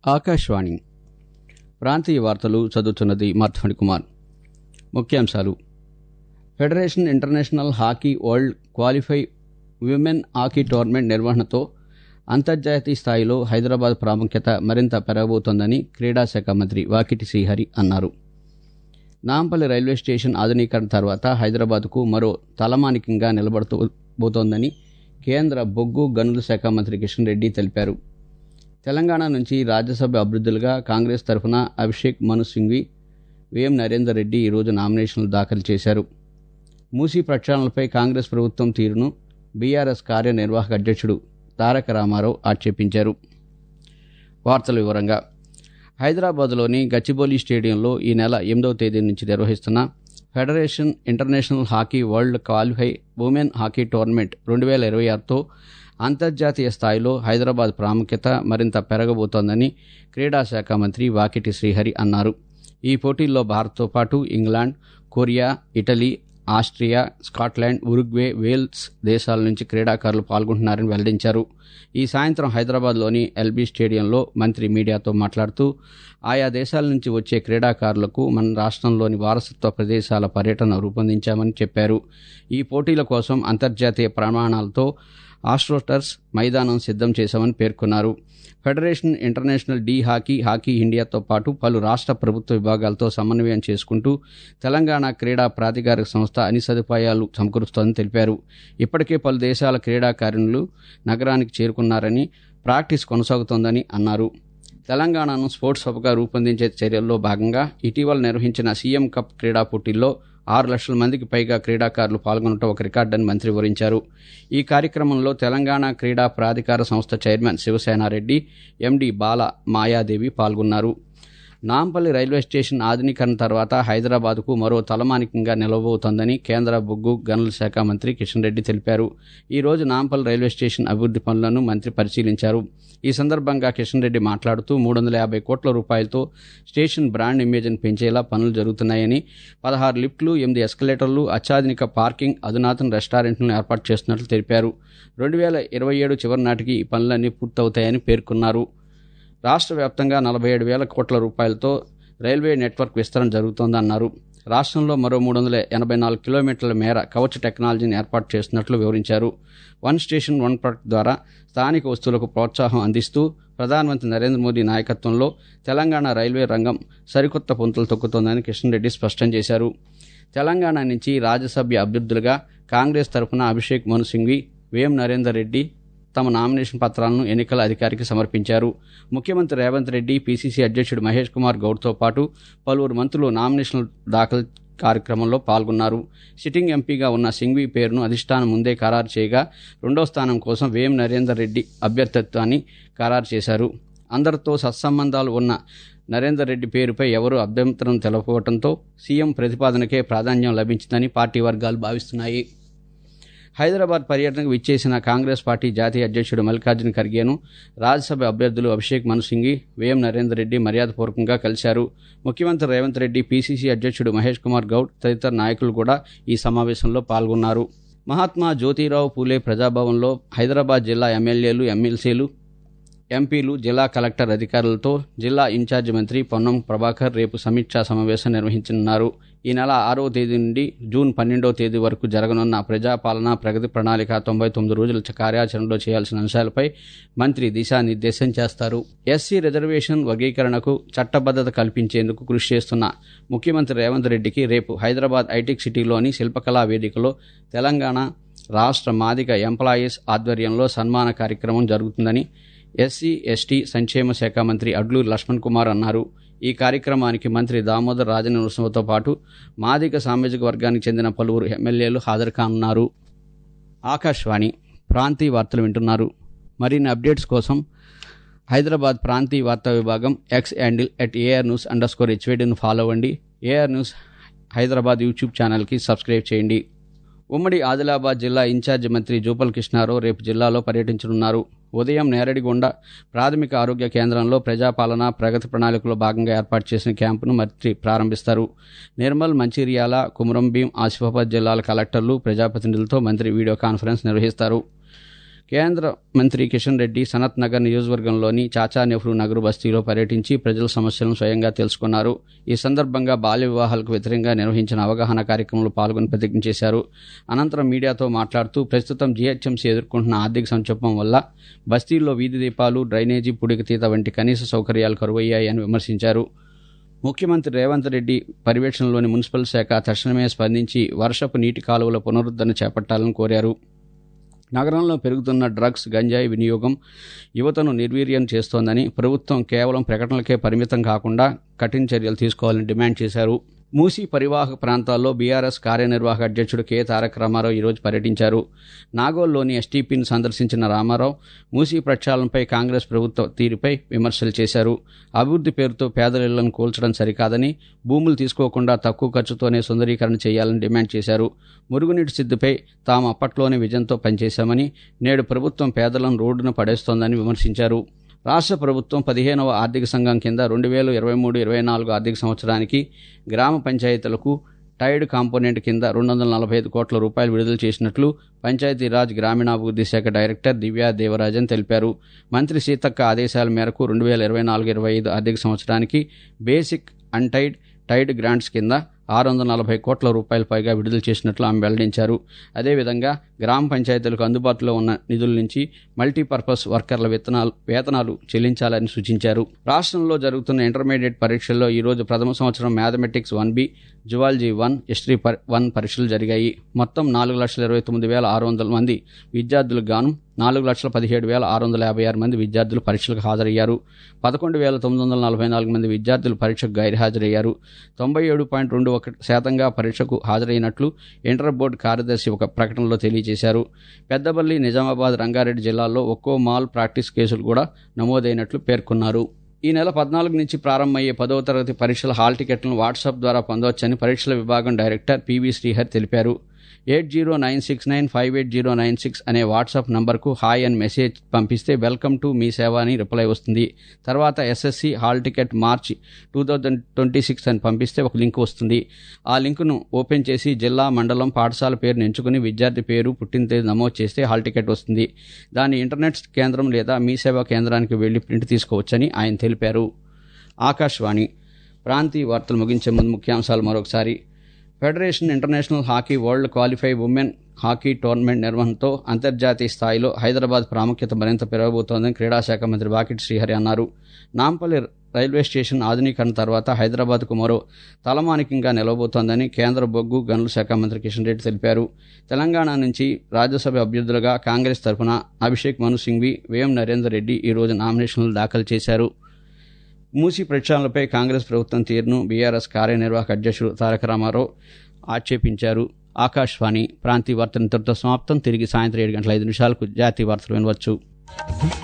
ఆకాశవాణి ప్రాంతీయ వార్తలు చదువుతున్నది మర్ధమణి కుమార్ ముఖ్యాంశాలు federation international hockey world qualify women hockey tournament నిర్వహణతో అంతర్జాతీయ స్థాయిలో హైదరాబాద్ ప్రాముఖ్యత మరింత పెరగబోతోందని క్రీడాశాఖ మంత్రి వాకిటి శ్రీహరి అన్నారు నాంపల్లి రైల్వే స్టేషన్ ఆధునీకరణ తర్వాత హైదరాబాద్కు మరో తలమానికంగా నిలబడబోతోందని కేంద్ర బొగ్గు గనుల శాఖ మంత్రి కిషన్ రెడ్డి తెలిపారు తెలంగాణ నుంచి రాజ్యసభ అభ్యర్థులుగా కాంగ్రెస్ తరఫున అభిషేక్ మను సింఘ్వి విఎం నరేందర్ రెడ్డి ఈరోజు నామినేషన్లు దాఖలు చేశారు మూసీ ప్రక్షాళనలపై కాంగ్రెస్ ప్రభుత్వం తీరును బీఆర్ఎస్ కార్యనిర్వాహక అధ్యక్షుడు తారక రామారావు ఆక్షేపించారు వార్తల వివరంగా హైదరాబాద్లోని గచ్చిబౌలి స్టేడియంలో ఈ నెల ఎనిమిదవ తేదీ నుంచి నిర్వహిస్తున్న federation international hockey world qualify women hockey tournament రెండు వేల ఇరవై ఆరుతో అంతర్జాతీయ స్థాయిలో హైదరాబాద్ ప్రాముఖ్యత మరింత పెరగబోతోందని క్రీడాశాఖ మంత్రి వాకిటి శ్రీహరి అన్నారు ఈ పోటీల్లో భారత్తో పాటు England Korea Italy Austria Scotland Uruguay Wales దేశాల నుంచి క్రీడాకారులు పాల్గొంటున్నారని వెల్లడించారు ఈ సాయంత్రం హైదరాబాద్లోని ఎల్బీ స్టేడియంలో మంత్రి మీడియాతో మాట్లాడుతూ ఆయా దేశాల నుంచి వచ్చే క్రీడాకారులకు మన రాష్ట్రంలోని వారసత్వ ప్రదేశాల పర్యటన రూపొందించామని చెప్పారు ఈ పోటీల కోసం అంతర్జాతీయ ప్రమాణాలతో ఆస్ట్రోటర్స్ మైదానం సిద్ధం చేశామని పేర్కొన్నారు federation international D hockey hockey ఇండియాతో పాటు పలు రాష్ట్ర ప్రభుత్వ విభాగాలతో సమన్వయం చేసుకుంటూ తెలంగాణ క్రీడా ప్రాధికారిక సంస్థ అన్ని సదుపాయాలు సమకూరుస్తోందని తెలిపారు ఇప్పటికే పలు దేశాల క్రీడాకారులు నగరానికి చేరుకున్నారని ప్రాక్టీస్ కొనసాగుతోందని అన్నారు తెలంగాణను స్పోర్ట్స్ హబ్గా రూపొందించే చర్యల్లో భాగంగా ఇటీవల నిర్వహించిన సీఎం కప్ క్రీడా పోటీల్లో ఆరు లక్షల మందికి పైగా క్రీడాకారులు పాల్గొనడం ఒక రికార్డని మంత్రి వివరించారు ఈ కార్యక్రమంలో తెలంగాణ క్రీడా ప్రాధికార సంస్థ చైర్మన్ శివసేనారెడ్డి ఎండి బాల మాయాదేవి పాల్గొన్నారు నాంపల్లి రైల్వే స్టేషన్ ఆధునీకరణ తర్వాత హైదరాబాద్కు మరో తలమానికంగా నిలవబోతోందని కేంద్ర బొగ్గు గనుల శాఖ మంత్రి కిషన్ రెడ్డి తెలిపారు ఈ రోజు నాంపల్లి రైల్వే స్టేషన్ అభివృద్ధి పనులను మంత్రి పరిశీలించారు ఈ సందర్భంగా కిషన్ రెడ్డి మాట్లాడుతూ మూడు వందల యాభై కోట్ల రూపాయలతో స్టేషన్ బ్రాండ్ ఇమేజ్ను పెంచేలా పనులు జరుగుతున్నాయని పదహారు లిఫ్ట్లు ఎనిమిది ఎస్కలేటర్లు అత్యాధునిక పార్కింగ్ అధునాతన రెస్టారెంట్లను ఏర్పాటు చేస్తున్నట్లు తెలిపారు రెండు వేల ఇరవై ఏడు చివరి నాటికి ఈ పనులన్నీ పూర్తవుతాయని పేర్కొన్నారు రాష్ట్ర వ్యాప్తంగా నలభై ఏడు వేల కోట్ల రూపాయలతో రైల్వే నెట్వర్క్ విస్తరణ జరుగుతోందన్నారు రాష్ట్రంలో మరో మూడు వందల ఎనభై నాలుగు కిలోమీటర్ల మేర కవచ టెక్నాలజీని ఏర్పాటు చేస్తున్నట్లు వివరించారు వన్ స్టేషన్ వన్ ప్రొడక్ట్ ద్వారా స్థానిక వస్తువులకు ప్రోత్సాహం అందిస్తూ ప్రధానమంత్రి నరేంద్ర మోదీ నాయకత్వంలో తెలంగాణ రైల్వే రంగం సరికొత్త పుంతలు తొక్కుతోందని కిషన్ రెడ్డి స్పష్టం చేశారు తెలంగాణ నుంచి రాజ్యసభ అభ్యర్థులుగా కాంగ్రెస్ తరఫున అభిషేక్ మను సింఘ్వి వేం నరేందర్ రెడ్డి తమ నామినేషన్ పత్రాలను ఎన్నికల అధికారికి సమర్పించారు ముఖ్యమంత్రి రేవంత్ రెడ్డి పీసీసీ అధ్యక్షుడు మహేష్ కుమార్ గౌడ్తో పాటు పలువురు మంత్రులు నామినేషన్లు దాఖలు కార్యక్రమంలో పాల్గొన్నారు సిట్టింగ్ ఎంపీగా ఉన్న సింఘ్వి పేరును అధిష్టానం ముందే ఖరారు చేయగా రెండో స్థానం కోసం వేం నరేందర్ రెడ్డి అభ్యర్థిత్వాన్ని ఖరారు చేశారు అందరితో సత్సంబంధాలు ఉన్న నరేందర్ రెడ్డి పేరుపై ఎవరూ అభ్యంతరం తెలపవడంతో సీఎం ప్రతిపాదనకే ప్రాధాన్యం లభించిందని పార్టీ వర్గాలు భావిస్తున్నాయి హైదరాబాద్ పర్యటనకు విచ్చేసిన కాంగ్రెస్ పార్టీ జాతీయ అధ్యక్షుడు మల్లికార్జున ఖర్గేను రాజ్యసభ అభ్యర్థులు అభిషేక్ మను సింఘి వేం నరేందర్ రెడ్డి మర్యాదపూర్వకంగా కలిశారు ముఖ్యమంత్రి రేవంత్ రెడ్డి పీసీసీ అధ్యక్షుడు మహేష్ కుమార్ గౌడ్ తదితర నాయకులు కూడా ఈ సమావేశంలో పాల్గొన్నారు మహాత్మా జ్యోతిరావు పూలే ప్రజాభవన్లో హైదరాబాద్ జిల్లా ఎమ్మెల్యేలు ఎమ్మెల్సీలు ఎంపీలు జిల్లా కలెక్టర్ అధికారులతో జిల్లా ఇన్ఛార్జి మంత్రి పొన్నం ప్రభాకర్ రేపు సమీక్షా సమావేశం నిర్వహించనున్నారు ఈ నెల ఆరవ తేదీ నుండి జూన్ పన్నెండవ తేదీ వరకు జరగనున్న ప్రజాపాలన ప్రగతి ప్రణాళిక తొంభై తొమ్మిది రోజుల కార్యాచరణలో చేయాల్సిన అంశాలపై మంత్రి దిశానిర్దేశం చేస్తారు ఎస్సీ రిజర్వేషన్ వర్గీకరణకు చట్టబద్దత కల్పించేందుకు కృషి చేస్తున్న ముఖ్యమంత్రి రేవంత్ రెడ్డికి రేపు హైదరాబాద్ ఐటెక్ సిటీలోని శిల్పకళా వేదికలో తెలంగాణ రాష్ట్ర మాదిక ఎంప్లాయీస్ ఆధ్వర్యంలో సన్మాన కార్యక్రమం జరుగుతుందని ఎస్సీ ఎస్టీ సంక్షేమ శాఖ మంత్రి అడ్లూరి లక్ష్మణ్ కుమార్ అన్నారు ఈ కార్యక్రమానికి మంత్రి దామోదర్ రాజనరసింహతో పాటు మాదిక సామాజిక వర్గానికి చెందిన పలువురు ఎమ్మెల్యేలు హాజరు కానున్నారు ఆకాశవాణి ప్రాంతీయ వార్తలు వింటున్నారు మరిన్ని అప్డేట్స్ కోసం హైదరాబాద్ ప్రాంతీయ వార్తా విభాగం X handle at AIR news under score హెచ్వేడిను ఫాలో అవ్వండి ఏఆర్ న్యూస్ హైదరాబాద్ యూట్యూబ్ ఛానల్కి సబ్స్క్రైబ్ చేయండి ఉమ్మడి ఆదిలాబాద్ జిల్లా ఇన్ఛార్జి మంత్రి జూపల్ కృష్ణారావు రేపు జిల్లాలో పర్యటించనున్నారు ఉదయం నేరడిగొండ ప్రాథమిక ఆరోగ్య కేంద్రంలో ప్రజాపాలన ప్రగతి ప్రణాళికలో భాగంగా ఏర్పాటు చేసిన క్యాంపును మంత్రి ప్రారంభిస్తారు నిర్మల్ మంచిర్యాల కుమరంభీం ఆసిఫాబాద్ జిల్లాల కలెక్టర్లు ప్రజాప్రతినిధులతో మంత్రి వీడియో కాన్ఫరెన్స్ నిర్వహిస్తారు కేంద్ర మంత్రి కిషన్ రెడ్డి సనత్ నగర్ నియోజకవర్గంలోని చాచా నెహ్రూ నగర్ బస్తీలో పర్యటించి ప్రజల సమస్యలను స్వయంగా తెలుసుకున్నారు ఈ సందర్భంగా బాల్య వివాహాలకు వ్యతిరేకంగా నిర్వహించిన అవగాహన కార్యక్రమంలో పాల్గొని ప్రతిజ్ఞ చేశారు అనంతరం మీడియాతో మాట్లాడుతూ ప్రస్తుతం జీహెచ్ఎంసీ ఎదుర్కొంటున్న ఆర్థిక సంక్షోభం వల్ల బస్తీల్లో వీధి దీపాలు డ్రైనేజీ పూడికతీత వంటి కనీస సౌకర్యాలు కరువయ్యాయని విమర్శించారు ముఖ్యమంత్రి రేవంత్ రెడ్డి పర్యవేక్షణలోని మున్సిపల్ శాఖ తక్షణమే స్పందించి వర్షపు నీటి కాలువల పునరుద్ధరణ చేపట్టాలని కోరారు నగరంలో పెరుగుతున్న డ్రగ్స్ గంజాయి వినియోగం యువతను నిర్వీర్యం చేస్తోందని ప్రభుత్వం కేవలం ప్రకటనలకే పరిమితం కాకుండా కఠిన చర్యలు తీసుకోవాలని డిమాండ్ చేశారు మూసీ పరివాహక ప్రాంతాల్లో బీఆర్ఎస్ కార్యనిర్వాహక అధ్యక్షుడు కె తారక రామారావు ఈరోజు పర్యటించారు నాగోల్లోని ఎస్టీపీని సందర్శించిన రామారావు మూసీ ప్రక్షాళనపై కాంగ్రెస్ ప్రభుత్వ తీరుపై విమర్శలు చేశారు అభివృద్ధి పేరుతో పేదల ఇళ్లను కూల్చడం సరికాదని భూములు తీసుకోకుండా తక్కువ ఖర్చుతోనే సుందరీకరణ చేయాలని డిమాండ్ చేశారు మురుగునీటి సిద్ధిపై తాము అప్పట్లోనే విజయంతో పనిచేశామని నేడు ప్రభుత్వం పేదలను రోడ్డున పడేస్తోందని విమర్శించారు రాష్ట్ర ప్రభుత్వం పదిహేనవ ఆర్థిక సంఘం కింద రెండు వేల ఇరవై మూడు ఇరవై నాలుగు ఆర్థిక సంవత్సరానికి గ్రామ పంచాయతీలకు టైడ్ కాంపోనెంట్ కింద రెండు వందల నలభై ఐదు కోట్ల రూపాయలు విడుదల చేసినట్లు పంచాయతీరాజ్ గ్రామీణాభివృద్ధి శాఖ డైరెక్టర్ దివ్యా దేవరాజన్ తెలిపారు మంత్రి సీతక్క ఆదేశాల మేరకు రెండు వేల ఇరవై నాలుగు ఇరవై ఐదు ఆర్థిక సంవత్సరానికి బేసిక్ అన్టైడ్ టైడ్ గ్రాంట్స్ కింద ఆరు వందల నలభై కోట్ల రూపాయల పైగా విడుదల చేసినట్లు ఆమె వెల్లడించారు అదేవిధంగా గ్రామ పంచాయతీలకు అందుబాటులో ఉన్న నిధుల నుంచి మల్టీపర్పస్ వర్కర్ల వేతనాలు వేతనాలు చెల్లించాలని సూచించారు రాష్ట్రంలో జరుగుతున్న ఇంటర్మీడియట్ పరీక్షల్లో ఈరోజు ప్రథమ సంవత్సరం mathematics one B zoology one history one పరీక్షలు జరిగాయి మొత్తం నాలుగు లక్షల ఇరవై తొమ్మిది వేల ఆరు వందల మంది విద్యార్థులకు గాను నాలుగు లక్షల పదిహేడు వేల ఆరు వందల యాభై ఆరు మంది విద్యార్థులు పరీక్షలకు హాజరయ్యారు పదకొండు వేల తొమ్మిది వందల నలభై నాలుగు మంది విద్యార్థులు పరీక్షకు గైర్హాజరయ్యారు తొంభై ఏడు పాయింట్ రెండు ఒక శాతంగా పరీక్షకు హాజరైనట్లు ఇంటర్ బోర్డు కార్యదర్శి ఒక ప్రకటనలో తెలియజేశారు పెద్దపల్లి నిజామాబాద్ రంగారెడ్డి జిల్లాల్లో ఒక్కో మాల్ ప్రాక్టీస్ కేసులు కూడా నమోదైనట్లు పేర్కొన్నారు ఈ నెల పద్నాలుగు నుంచి ప్రారంభమయ్యే పదవ తరగతి పరీక్షల హాల్ టికెట్లను వాట్సాప్ ద్వారా పొందవచ్చని పరీక్షల విభాగం డైరెక్టర్ పివి శ్రీహర్ తెలిపారు eight zero nine six nine five eight zero nine six అనే వాట్సాప్ నంబర్కు హాయ్ అని మెసేజ్ పంపిస్తే వెల్కమ్ టు మీ సేవ అని రిప్లై వస్తుంది తర్వాత SSC hall ticket March two thousand twenty six అని పంపిస్తే ఒక లింక్ వస్తుంది ఆ లింకును ఓపెన్ చేసి జిల్లా మండలం పాఠశాల పేరును ఎంచుకుని విద్యార్థి పేరు పుట్టిన తేదీ నమోదు చేస్తే హాల్ టికెట్ వస్తుంది దాన్ని ఇంటర్నెట్ కేంద్రం లేదా మీ సేవా కేంద్రానికి వెళ్లి ప్రింట్ తీసుకోవచ్చని ఆయన తెలిపారు ఆకాశవాణి ప్రాంతీయ వార్తలు ముగించే ముందు ముఖ్యాంశాలు మరొకసారి federation international hockey world qualify women hockey tournament నిర్వహణతో అంతర్జాతీయ స్థాయిలో హైదరాబాద్ ప్రాముఖ్యత మరింత పెరగబోతోందని క్రీడాశాఖ మంత్రి వాకిట్ శ్రీహరి అన్నారు నాంపల్లి రైల్వే స్టేషన్ ఆధునీకరణ తర్వాత హైదరాబాద్కు మరో తలమానికంగా నిలవబోతోందని కేంద్ర బొగ్గు గనుల శాఖ మంత్రి కిషన్ రెడ్డి తెలిపారు తెలంగాణ నుంచి రాజ్యసభ అభ్యర్థులుగా కాంగ్రెస్ తరఫున అభిషేక్ మను సింఘ్వి వేం నరేందర్ రెడ్డి ఈరోజు నామినేషన్లు దాఖలు చేశారు మూసీ ప్రక్షాళనపై కాంగ్రెస్ ప్రభుత్వం తీరును బీఆర్ఎస్ కార్యనిర్వాహక అధ్యక్షుడు తారక రామారావు ఆక్షేపించారు ఆకాశవాణి ప్రాంతీయ వార్తలు ఇంతటితో సమాప్తం తిరిగి సాయంత్రం ఏడు గంటల ఐదు నిమిషాలకు జాతీయ వార్తలు వినవచ్చు